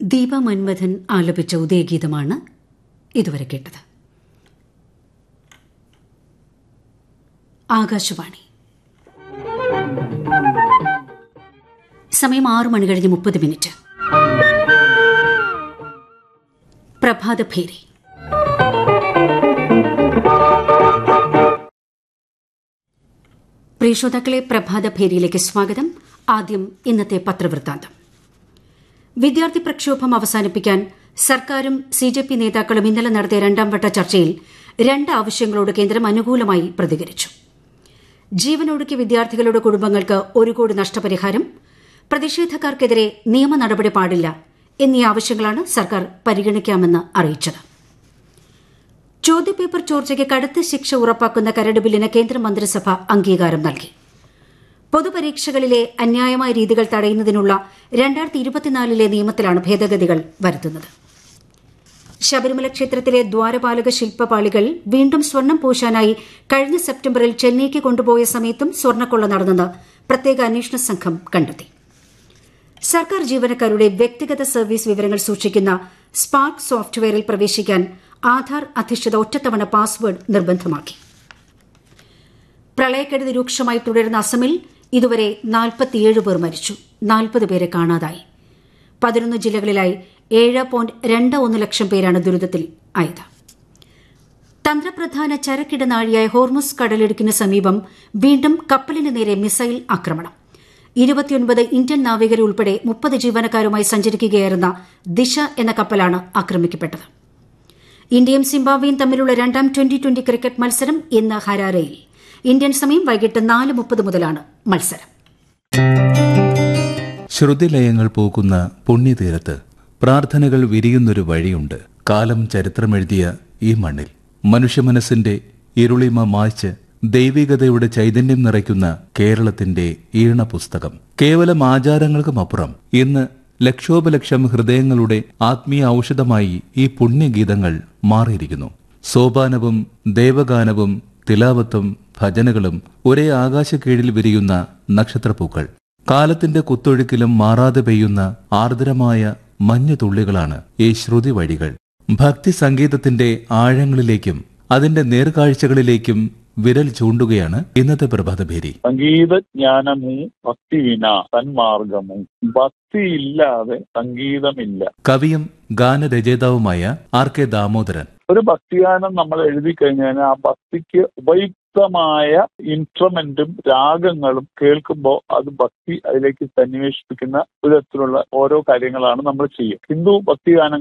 ദീപ മന്മഥൻ ആലപിച്ച ഉദയഗീതമാണ് ഇതുവരെ കേട്ടത് ആകാശവാണി സമയം ആറു മണി കഴിഞ്ഞ് മുപ്പത് മിനിറ്റ് പ്രഭാതഭേരി പ്രിയശ്രോതാക്കളെ പ്രഭാതഭേരിയിലേക്ക് സ്വാഗതം ആദ്യം ഇന്നത്തെ പത്രവൃത്താന്തം വിദ്യാർത്ഥി പ്രക്ഷോഭം അവസാനിപ്പിക്കാൻ സർക്കാരും സി ജെ പി നേതാക്കളും ഇന്നലെ നടത്തിയ രണ്ടാം വട്ട ചർച്ചയിൽ രണ്ട് ആവശ്യങ്ങളോട് കേന്ദ്രം അനുകൂലമായി പ്രതികരിച്ചു ജീവനൊടുക്കിയ വിദ്യാർത്ഥികളുടെ കുടുംബങ്ങൾക്ക് ഒരു കോടി നഷ്ടപരിഹാരം പ്രതിഷേധക്കാർക്കെതിരെ നിയമ നടപടി പാടില്ല എന്നീ ആവശ്യങ്ങളാണ് സർക്കാർ പരിഗണിക്കാമെന്ന് അറിയിച്ചത് ചോദ്യപേപ്പർ ചോർച്ചയ്ക്ക് കടുത്ത ശിക്ഷ ഉറപ്പാക്കുന്ന കരട് ബില്ലിന് കേന്ദ്രമന്ത്രിസഭ അംഗീകാരം നൽകി പൊതുപരീക്ഷകളിലെ അന്യായമായ രീതികൾ തടയുന്നതിനുള്ള രണ്ടായിരത്തി ഇരുപത്തിനാലിലെ നിയമത്തിലാണ് ഭേദഗതികൾ വരുത്തുന്നത് ശബരിമല ക്ഷേത്രത്തിലെ ദ്വാരപാലക ശില്പപാളികൾ വീണ്ടും സ്വർണം പൂശാനായി കഴിഞ്ഞ സെപ്റ്റംബറിൽ ചെന്നൈക്ക് കൊണ്ടുപോയ സമയത്തും സ്വർണ്ണക്കൊള്ള നടന്നെന്ന് പ്രത്യേക അന്വേഷണ സംഘം കണ്ടെത്തി സർക്കാർ ജീവനക്കാരുടെ വ്യക്തിഗത സർവീസ് വിവരങ്ങൾ സൂക്ഷിക്കുന്ന സ്പാർക്ക് സോഫ്റ്റ്വെയറിൽ പ്രവേശിക്കാൻ ആധാർ അധിഷ്ഠിത ഒറ്റത്തവണ പാസ്വേഡ് നിർബന്ധമാക്കി പ്രളയക്കെടുതി രൂക്ഷമായി തുടരുന്ന അസമിൽ ഇതുവരെ നാൽപ്പത്തിയേഴ് പേർ മരിച്ചു നാൽപ്പത് പേരെ കാണാതായി പതിനൊന്ന് ജില്ലകളിലായി ഏഴ് പോയിന്റ് രണ്ട് ഒന്ന് ലക്ഷം പേരാണ് ദുരിതത്തിൽ ആയത് തന്ത്രപ്രധാന ചരക്കിടനാഴിയായ ഹോർമുസ് കടലിടുക്കിന് സമീപം വീണ്ടും കപ്പലിന് നേരെ മിസൈൽ ആക്രമണം ഇരുപത്തിയൊൻപത് ഇന്ത്യൻ നാവികരെ ഉൾപ്പെടെ മുപ്പത് ജീവനക്കാരുമായി സഞ്ചരിക്കുകയായിരുന്ന ദിശ എന്ന കപ്പലാണ് ആക്രമിക്കപ്പെട്ടത് ഇന്ത്യയും സിംബാബ്വേയും തമ്മിലുള്ള രണ്ടാം ട്വന്റി ട്വന്റി ക്രിക്കറ്റ് മത്സരം ഇന്ന് ഹരാരയിൽ ഇന്ത്യൻ സമയം വൈകിട്ട് നാല് മുപ്പത് മുതലാണ് മത്സരം ശ്രുതിലയങ്ങൾ പൂക്കുന്ന പുണ്യതീരത്ത് പ്രാർത്ഥനകൾ വിരിയുന്നൊരു വഴിയുണ്ട് കാലം ചരിത്രമെഴുതിയ ഈ മണ്ണിൽ മനുഷ്യമനസ്സിന്റെ ഇരുളിമ മായ്ച്ച് ദൈവികതയുടെ ചൈതന്യം നിറയ്ക്കുന്ന കേരളത്തിന്റെ ഈണ പുസ്തകം കേവലം ആചാരങ്ങൾക്കുമപ്പുറം ഇന്ന് ലക്ഷോപലക്ഷം ഹൃദയങ്ങളുടെ ആത്മീയ ഔഷധമായി ഈ പുണ്യഗീതങ്ങൾ മാറിയിരിക്കുന്നു സോപാനവും ദേവഗാനവും തിലാവത്തും ഭജനകളും ഒരേ ആകാശക്കീഴിൽ വിരിയുന്ന നക്ഷത്രപ്പൂക്കൾ കാലത്തിന്റെ കുത്തൊഴുക്കിലും മാറാതെ പെയ്യുന്ന ആർദ്രമായ മഞ്ഞുതുള്ളികളാണ് ഈ ശ്രുതി വഴികൾ ഭക്തി സംഗീതത്തിന്റെ ആഴങ്ങളിലേക്കും അതിന്റെ നേർക്കാഴ്ചകളിലേക്കും വിരൽ ചൂണ്ടുകയാണ് ഇന്നത്തെ പ്രഭാതഭേരി സംഗീതജ്ഞാനമു ഭക്തിവിന സന്മാർഗമു ഭക്തിയില്ലാതെ സംഗീതമില്ല കവിയും ഗാനരചയിതാവുമായ ആർ കെ ദാമോദരൻ ഒരു ഭക്തിഗാനം നമ്മൾ എഴുതി കഴിഞ്ഞാൽ ആ ഭക്തിക്ക് ഉപയുക്തമായ ഇൻസ്ട്രുമെന്റും രാഗങ്ങളും കേൾക്കുമ്പോൾ അത് ഭക്തി അതിലേക്ക് സന്നിവേശിപ്പിക്കുന്ന വിധത്തിലുള്ള ഓരോ കാര്യങ്ങളാണ് നമ്മൾ ചെയ്യുക ഹിന്ദു ഭക്തിഗാനങ്ങൾ